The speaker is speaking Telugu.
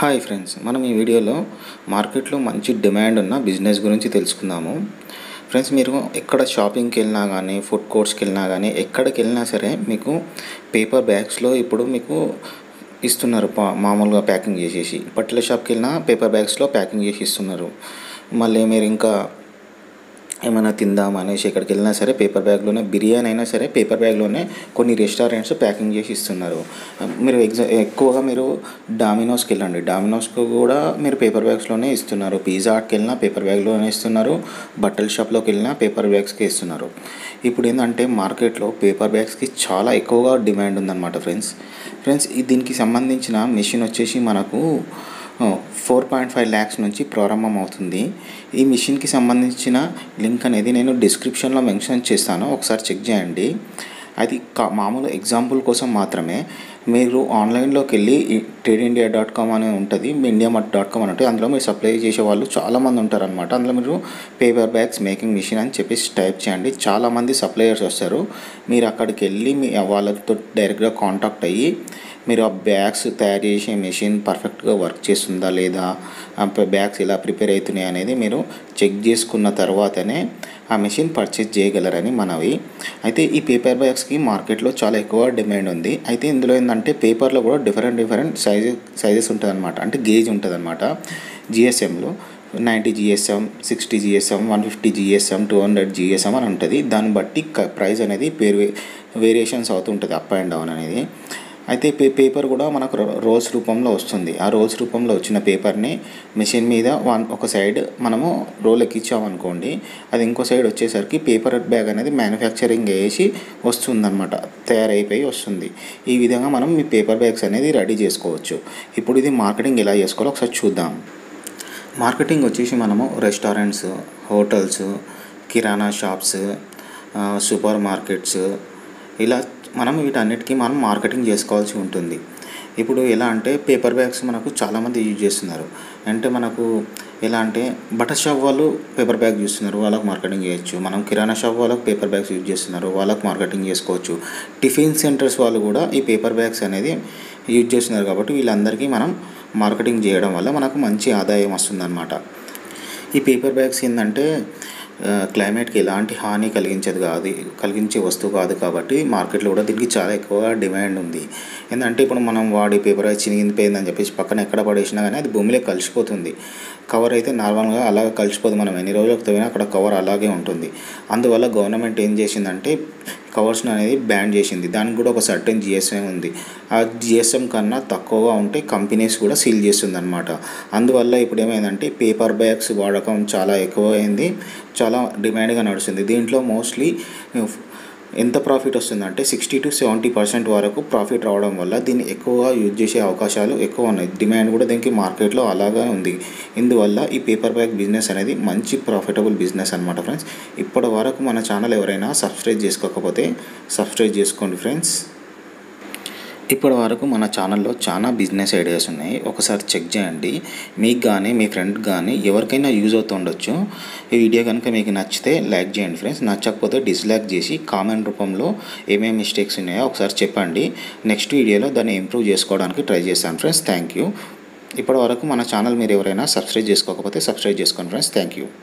హాయ్ ఫ్రెండ్స్ మనం ఈ వీడియోలో మార్కెట్లో మంచి డిమాండ్ ఉన్న బిజినెస్ గురించి తెలుసుకుందాము ఫ్రెండ్స్ మీరు ఎక్కడ షాపింగ్కి వెళ్ళినా కానీ ఫుడ్ కోర్ట్స్కి వెళ్ళినా కానీ ఎక్కడికి వెళ్ళినా సరే మీకు పేపర్ బ్యాగ్స్లో ఇప్పుడు మీకు ఇస్తున్నారు పా మామూలుగా ప్యాకింగ్ చేసేసి బట్టల షాప్కి వెళ్ళినా పేపర్ బ్యాగ్స్లో ప్యాకింగ్ చేసి ఇస్తున్నారు మళ్ళీ మీరు ఇంకా ఏమైనా తిందాం అనేసి ఎక్కడికి వెళ్ళినా సరే పేపర్ బ్యాగ్లోనే బిర్యానీ అయినా సరే పేపర్ బ్యాగ్లోనే కొన్ని రెస్టారెంట్స్ ప్యాకింగ్ చేసి ఇస్తున్నారు మీరు ఎగ్జా ఎక్కువగా మీరు డామినోస్కి వెళ్ళండి డామినోస్కి కూడా మీరు పేపర్ బ్యాగ్స్లోనే ఇస్తున్నారు పిజ్జా హట్కి వెళ్ళినా పేపర్ బ్యాగ్లోనే ఇస్తున్నారు బట్టల షాప్లోకి వెళ్ళినా పేపర్ బ్యాగ్స్కి ఇస్తున్నారు ఇప్పుడు ఏంటంటే మార్కెట్లో పేపర్ బ్యాగ్స్కి చాలా ఎక్కువగా డిమాండ్ ఉందన్నమాట ఫ్రెండ్స్ ఫ్రెండ్స్ ఈ దీనికి సంబంధించిన మిషన్ వచ్చేసి మనకు ఫోర్ పాయింట్ ఫైవ్ ల్యాక్స్ నుంచి ప్రారంభం అవుతుంది ఈ మిషన్కి సంబంధించిన లింక్ అనేది నేను డిస్క్రిప్షన్లో మెన్షన్ చేస్తాను ఒకసారి చెక్ చేయండి అది కా మామూలు ఎగ్జాంపుల్ కోసం మాత్రమే మీరు ఆన్లైన్లోకి వెళ్ళి ట్రేడ్ ఇండియా డాట్ కామ్ అని ఉంటుంది ఇండియా మార్ట్ డాట్ కామ్ అని ఉంటుంది అందులో మీరు సప్లై చేసే వాళ్ళు చాలామంది ఉంటారనమాట అందులో మీరు పేపర్ బ్యాగ్స్ మేకింగ్ మిషన్ అని చెప్పేసి టైప్ చేయండి చాలామంది సప్లయర్స్ వస్తారు మీరు అక్కడికి వెళ్ళి మీ వాళ్ళతో డైరెక్ట్గా కాంటాక్ట్ అయ్యి మీరు ఆ బ్యాగ్స్ తయారు చేసే మెషిన్ పర్ఫెక్ట్గా వర్క్ చేస్తుందా లేదా ఆ బ్యాగ్స్ ఎలా ప్రిపేర్ అవుతున్నాయి అనేది మీరు చెక్ చేసుకున్న తర్వాతనే ఆ మెషిన్ పర్చేజ్ చేయగలరని మనవి అయితే ఈ పేపర్ బ్యాగ్స్కి మార్కెట్లో చాలా ఎక్కువ డిమాండ్ ఉంది అయితే ఇందులో ఏంటంటే పేపర్లో కూడా డిఫరెంట్ డిఫరెంట్ సైజె సైజెస్ ఉంటుందన్నమాట అంటే గేజ్ ఉంటుందన్నమాట జిఎస్ఎంలో ninety GSM sixty GSM one fifty GSM two hundred GSM అని ఉంటుంది దాన్ని బట్టి ప్రైస్ అనేది పేరు వేరియేషన్స్ అవుతూ ఉంటుంది అప్ అండ్ డౌన్ అనేది అయితే పే పేపర్ కూడా మనకు రోల్స్ రూపంలో వస్తుంది ఆ రోల్స్ రూపంలో వచ్చిన పేపర్ని మిషన్ మీద వన్ ఒక సైడ్ మనము రోల్ ఎక్కించామనుకోండి అది ఇంకో సైడ్ వచ్చేసరికి పేపర్ బ్యాగ్ అనేది మ్యానుఫ్యాక్చరింగ్ వేసి వస్తుందన్నమాట తయారైపోయి వస్తుంది ఈ విధంగా మనం మీ పేపర్ బ్యాగ్స్ అనేది రెడీ చేసుకోవచ్చు ఇప్పుడు ఇది మార్కెటింగ్ ఎలా చేసుకోవాలో ఒకసారి చూద్దాం మార్కెటింగ్ వచ్చేసి మనము రెస్టారెంట్స్ హోటల్స్ కిరాణా షాప్స్ సూపర్ మార్కెట్స్ ఇలా మనం వీటన్నిటికీ మనం మార్కెటింగ్ చేసుకోవాల్సి ఉంటుంది ఇప్పుడు ఎలా అంటే పేపర్ బ్యాగ్స్ మనకు చాలామంది యూజ్ చేస్తున్నారు అంటే మనకు ఎలా అంటే బటర్ షాప్ వాళ్ళు పేపర్ బ్యాగ్ చూస్తున్నారు వాళ్ళకి మార్కెటింగ్ చేయొచ్చు మనం కిరాణా షాప్ వాళ్ళకి పేపర్ బ్యాగ్స్ యూజ్ చేస్తున్నారు వాళ్ళకి మార్కెటింగ్ చేసుకోవచ్చు టిఫిన్ సెంటర్స్ వాళ్ళు కూడా ఈ పేపర్ బ్యాగ్స్ అనేది యూజ్ చేస్తున్నారు కాబట్టి వీళ్ళందరికీ మనం మార్కెటింగ్ చేయడం వల్ల మనకు మంచి ఆదాయం వస్తుందన్నమాట ఈ పేపర్ బ్యాగ్స్ ఏంటంటే క్లైమేట్కి ఎలాంటి హాని కలిగించదు కాదు కలిగించే వస్తువు కాదు కాబట్టి మార్కెట్లో కూడా దీనికి చాలా ఎక్కువ డిమాండ్ ఉంది ఏంటంటే ఇప్పుడు మనం వాడి పేపర్ చినిగిపోయిందని చెప్పేసి పక్కన ఎక్కడ పడేసినా కానీ అది భూమిలో కలిసిపోతుంది కవర్ అయితే నార్మల్గా అలాగే కలిసిపోదు మనం ఎన్ని రోజులకు తవ్వినా అక్కడ కవర్ అలాగే ఉంటుంది అందువల్ల గవర్నమెంట్ ఏం చేసిందంటే కవర్స్ని అనేది బ్యాన్ చేసింది దానికి కూడా ఒక సర్టెన్ జిఎస్ఎం ఉంది ఆ జిఎస్ఎం కన్నా తక్కువగా ఉంటే కంపెనీస్ కూడా సీల్ చేస్తుంది అనమాట అందువల్ల ఇప్పుడు ఏమైందంటే పేపర్ బ్యాగ్స్ వాడకం చాలా ఎక్కువైంది చాలా డిమాండ్గా నడుస్తుంది దీంట్లో మోస్ట్లీ ఎంత ప్రాఫిట్ వస్తుందంటే సిక్స్టీ టు సెవెంటీ పర్సెంట్ వరకు ప్రాఫిట్ రావడం వల్ల దీన్ని ఎక్కువగా యూజ్ చేసే అవకాశాలు ఎక్కువ ఉన్నాయి డిమాండ్ కూడా దీనికి మార్కెట్లో అలాగే ఉంది ఇందువల్ల ఈ పేపర్ బ్యాగ్ బిజినెస్ అనేది మంచి ప్రాఫిటబుల్ బిజినెస్ అనమాట ఫ్రెండ్స్ ఇప్పటి వరకు మన ఛానల్ ఎవరైనా సబ్స్క్రైబ్ చేసుకోకపోతే సబ్స్క్రైబ్ చేసుకోండి ఫ్రెండ్స్ ఇప్పటి వరకు మన ఛానల్లో చాలా బిజినెస్ ఐడియాస్ ఉన్నాయి ఒకసారి చెక్ చేయండి మీకు కానీ మీ ఫ్రెండ్ కానీ ఎవరికైనా యూజ్ అవుతూ ఉండొచ్చు ఈ వీడియో కనుక మీకు నచ్చితే లైక్ చేయండి ఫ్రెండ్స్ నచ్చకపోతే డిస్లైక్ చేసి కామెంట్ రూపంలో ఏమేమి మిస్టేక్స్ ఉన్నాయో ఒకసారి చెప్పండి నెక్స్ట్ వీడియోలో దాన్ని ఇంప్రూవ్ చేసుకోవడానికి ట్రై చేస్తాను ఫ్రెండ్స్ థ్యాంక్ యూ ఇప్పటి వరకు మన ఛానల్ మీరు ఎవరైనా సబ్స్క్రైబ్ చేసుకోకపోతే సబ్స్క్రైబ్ చేసుకోండి ఫ్రెండ్స్ థ్యాంక్ యూ